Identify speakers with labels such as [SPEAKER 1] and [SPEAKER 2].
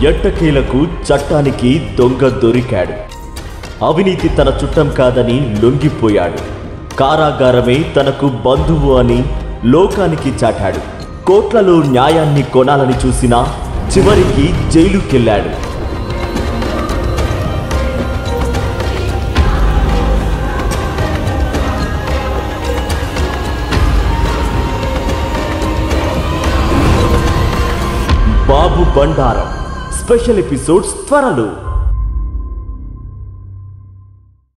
[SPEAKER 1] ఎట్టకేలకు చట్టానికి దొంగ దొరికాడు అవినీతి తన చుట్టం కాదని లొంగిపోయాడు కారాగారమే తనకు బంధువు అని లోకానికి చాటాడు కోట్లలో న్యాయాన్ని కొనాలని చూసినా చివరికి జైలుకెళ్ళాడు బాబు బండారం స్పెషల్ ఎపిసోడ్స్ త్వరలో